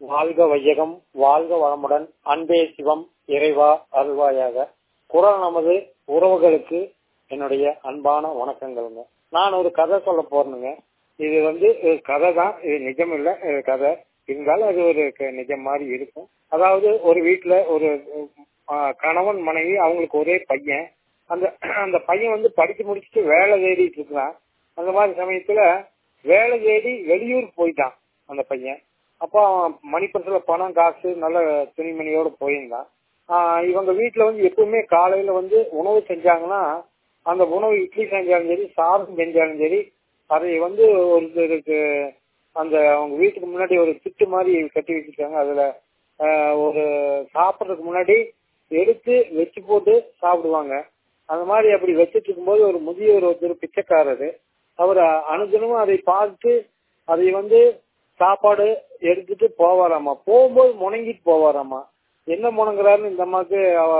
வாழ்க வையகம் வாழ்க வளமுடன் அன்பே சிவம் இறைவா அருள்வாயாக குரல் நமது உறவுகளுக்கு என்னுடைய அன்பான வணக்கங்களுங்க நான் ஒரு கதை சொல்ல போறேனுங்க இது வந்து இது கதை தான் இது நிஜம் இல்ல இது கதை இருந்தாலும் அது ஒரு க- நிஜம் மாதிரி இருக்கும் அதாவது ஒரு வீட்டுல ஒரு ஆ, கணவன் மனைவி அவங்களுக்கு ஒரே பையன் அந்த அந்த பையன் வந்து படிச்சு முடிச்சுட்டு வேலை தேடிட்டு இருக்கிறான் அந்த மாதிரி சமயத்துல வேலை தேடி வெளியூர் போயிட்டான் அந்த பையன் அப்போ அவன் மணிப்பரசுல பணம் காசு நல்ல துணிமணியோட போயிருந்தான் ஆஹ் இவங்க வீட்டுல வந்து எப்பவுமே காலையில வந்து உணவு செஞ்சாங்கன்னா அந்த உணவு இட்லி செஞ்சாலும் சரி சாதம் செஞ்சாலும் சரி அதை வந்து ஒருத்தருக்கு அந்த அவங்க வீட்டுக்கு முன்னாடி ஒரு திட்டு மாதிரி கட்டி வச்சிருக்காங்க அதுல ஆஹ் ஒரு சாப்பிட்றதுக்கு முன்னாடி எடுத்து வச்சு போட்டு சாப்பிடுவாங்க அந்த மாதிரி அப்படி வச்சிட்டு இருக்கும்போது ஒரு முதியவர் ஒருத்தர் பிச்சைக்காரரு அவர் அனுதினமும் அதை பார்த்து அதை வந்து சாப்பாடு எடுத்துட்டு போவாராமா போகும்போது முணங்கிட்டு போவாராமா என்ன முணங்குறாருன்னு இந்த அம்மாக்கு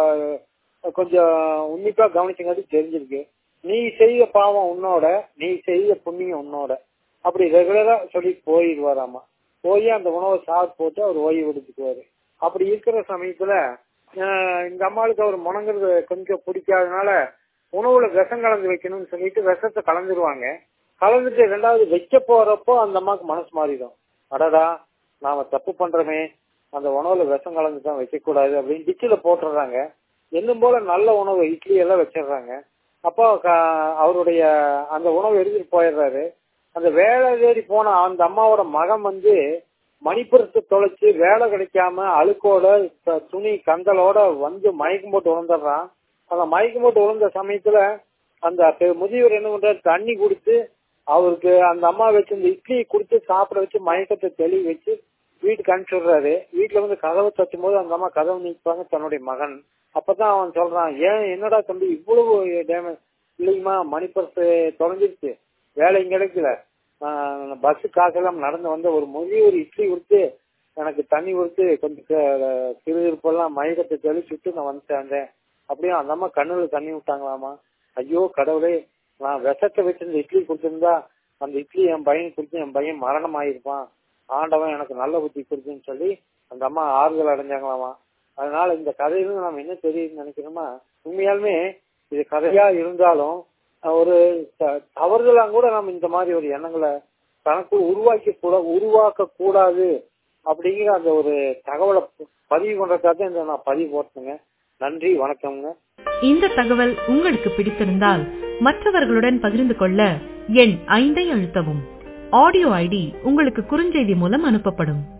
அவ கொஞ்சம் உன்னிப்பா கவனிச்சங்காட்டி தெரிஞ்சிருக்கு நீ செய்த பாவம் உன்னோட நீ செய்த புண்ணியம் உன்னோட அப்படி ரெகுலரா சொல்லி போயிடுவாராமா போய் அந்த உணவை சாப்பிட்டு போட்டு அவர் ஓய்வு எடுத்துக்குவாரு அப்படி இருக்கிற சமயத்துல ஆஹ் இந்த அம்மாளுக்கு அவர் முணங்குறது கொஞ்சம் பிடிக்காதனால உணவுல விஷம் கலந்து வைக்கணும்னு சொல்லிட்டு விஷத்தை கலந்துருவாங்க கலந்துட்டு ரெண்டாவது வைக்க போறப்போ அந்த அம்மாவுக்கு மனசு மாறிடும் அடடா நாம தப்பு பண்றோமே அந்த உணவுல விஷம் கலந்து தான் வைக்க கூடாது அப்படின்னு டிச்சில போட்டுறாங்க என்னும் போல நல்ல உணவு இட்லி எல்லாம் வச்சிடுறாங்க அப்போ க- அவருடைய அந்த உணவு எடுத்துட்டு போயிடுறாரு அந்த வேலை தேடி போன அந்த அம்மாவோட மகன் வந்து மணிப்புரத்தை தொலைச்சு வேலை கிடைக்காம அழுக்கோட த- துணி கந்தலோட வந்து மயக்கம் போட்டு விழுந்துடுறான் அந்த மயக்கம் போட்டு விழுந்த சமயத்துல அந்த பெ- முதியவர் என்ன பண்றாரு தண்ணி கொடுத்து அவருக்கு அந்த அம்மா வச்சு இந்த இட்லி கொடுத்து சாப்பிட வச்சு மயக்கத்தை தெளிவு வச்சு வீட்டுக்கு அனுப்பிச்சு விடுறாரு வீட்டுல வந்து கதவை தட்டும் போது அந்த அம்மா கதவு நீக்குவாங்க தன்னுடைய மகன் அப்பதான் அவன் சொல்றான் ஏன் என்னடா தம்பி இவ்வளவு டேமேஜ் இல்லைங்கம்மா மணிப்பர்ஸ் தொலைஞ்சிருச்சு வேலை இங்க கிடைக்கல பஸ் காசெல்லாம் நடந்து வந்து ஒரு மொழி ஒரு இட்லி கொடுத்து எனக்கு தண்ணி கொடுத்து கொஞ்சம் க- சிறுகிருப்பெல்லாம் மயக்கத்தை தெளிச்சுட்டு நான் வந்து சேர்ந்தேன் அப்படியே அந்த அம்மா கண்ணுல தண்ணி விட்டாங்களாமா ஐயோ கடவுளே நான் விஷத்தை வச்சிருந்த இட்லி கொடுத்திருந்தா அந்த இட்லி என் பையனுக்கு கொடுத்து என் பையன் மரணம் ஆயிருப்பான் ஆண்டவன் எனக்கு நல்ல புத்தி கொடுத்துன்னு சொல்லி அந்த அம்மா ஆறுதல் அடைஞ்சாங்களாமா அதனால இந்த கதையில நம்ம என்ன தெரியுதுன்னு நினைக்கிறோமா உண்மையாலுமே இது கதையா இருந்தாலும் அஹ், ஒரு த- தவறுதலா கூட நம்ம இந்த மாதிரி ஒரு எண்ணங்களை தனக்கு உருவாக்கி கூட உருவாக்க கூடாது அப்படிங்கிற அந்த ஒரு தகவலை பதிவு பண்றதுக்காக இந்த நான் பதிவு போட்டுங்க நன்றி வணக்கம்ங்க இந்த தகவல் உங்களுக்கு பிடித்திருந்தால் மற்றவர்களுடன் பகிர்ந்து கொள்ள எண் ஐந்தை அழுத்தவும் ஆடியோ ஐடி உங்களுக்கு குறுஞ்செய்தி மூலம் அனுப்பப்படும்